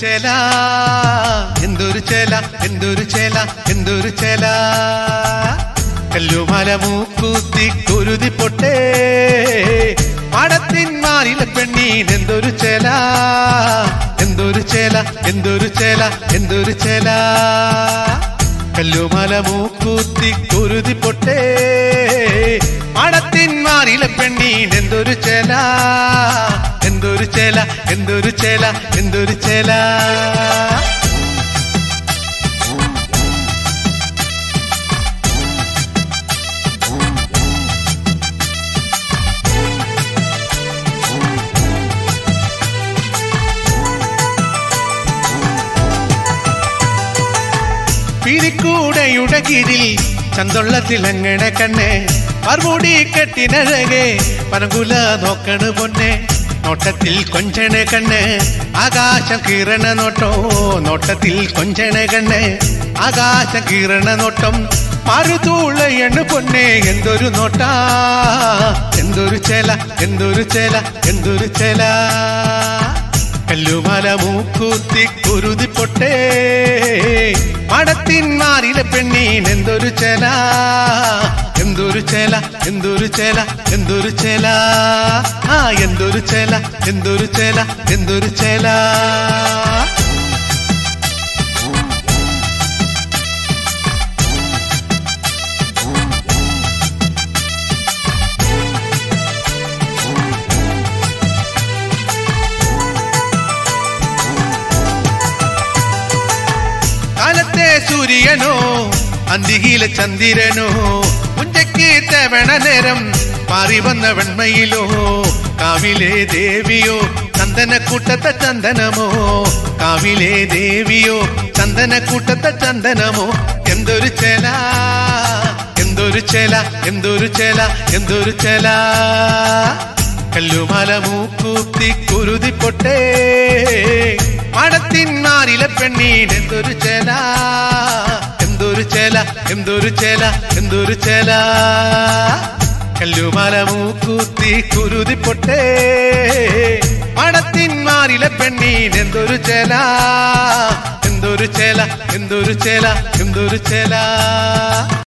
ചേല എന്തൊരു ചേല എന്തൊരു ചേല എന്തൊരു ചേല കല്ലുമല മൂക്കൂത്തി കുരുതി പൊട്ടേ പാടത്തിൻ മാറിലെ പെണ്ണീൻ എന്തൊരു ചേല എന്തൊരു ചേല എന്തൊരു ചേല എന്തൊരു ചേല കല്ലുമല മൂക്കൂത്തി കുരുതി പൊട്ടേ പാടത്തിൻ മാറിലെ പെണ്ണീൻ എന്തൊരു ചേല എന്തൊരു ചേല എന്തൊരു ചേല എന്തൊരു ചേല പിരിക്കൂടയുടെ കീഴിൽ ചന്തുള്ള തിളങ്ങണ കണ്ണ് മറുപടി കെട്ടിനഴകെ പനകുല നോക്കണ് പൊന്നെ നോട്ടത്തിൽ കൊഞ്ചണ കണ്ണ് ആകാശം കീറണ നോട്ടോ നോട്ടത്തിൽ കൊഞ്ചണ കണ്ണ് ആകാശം കീറണ നോട്ടം മറുതൂളയണ് പൊന്നെ എന്തൊരു നോട്ടാ എന്തൊരു ചേല എന്തൊരു ചേല എന്തൊരു ചേല കല്ലുമല മൂക്കൂത്തി കുരുതി പൊട്ടേ മടത്തിൻ മാറിലെ പെണ്ണീൻ എന്തൊരു ചേല എന്തൊരു ചേല എന്തൊരു ചേല എന്തൊരു ചേല ആ എന്തൊരു ചേല എന്തൊരു ചേല എന്തൊരു ചേല കാലത്തെ സൂര്യനോ അന്തിയിലെ ചന്ദ്രനോ മുഞ്ചയ്ക്ക് തവണ നേരം മാറി വന്ന വെണ്മയിലോ കാവിലെ ദേവിയോ ചന്ദനക്കൂട്ടത്തെ ചന്ദനമോ കാവിലെ ദേവിയോ ചന്ദനക്കൂട്ടത്തെ ചന്ദനമോ എന്തൊരു ചേല എന്തൊരു ചേല എന്തൊരു ചേല എന്തൊരു ചേല കല്ലുമല മൂക്കൂത്തി കുരുതി പൊട്ടേ മടത്തിൻ മാറിലെ പെണ്ണീൻ എന്തൊരു ചേല എന്തൊരു ചേല എന്തൊരു ചേല എന്തൊരു ചേല കല്ലുമല മൂക്കൂത്തി കുരുതി പൊട്ടേ മടത്തിൻ മാറിലെ പെണ്ണീൻ എന്തൊരു ചേല എന്തൊരു ചേല എന്തൊരു ചേല എന്തൊരു ചേല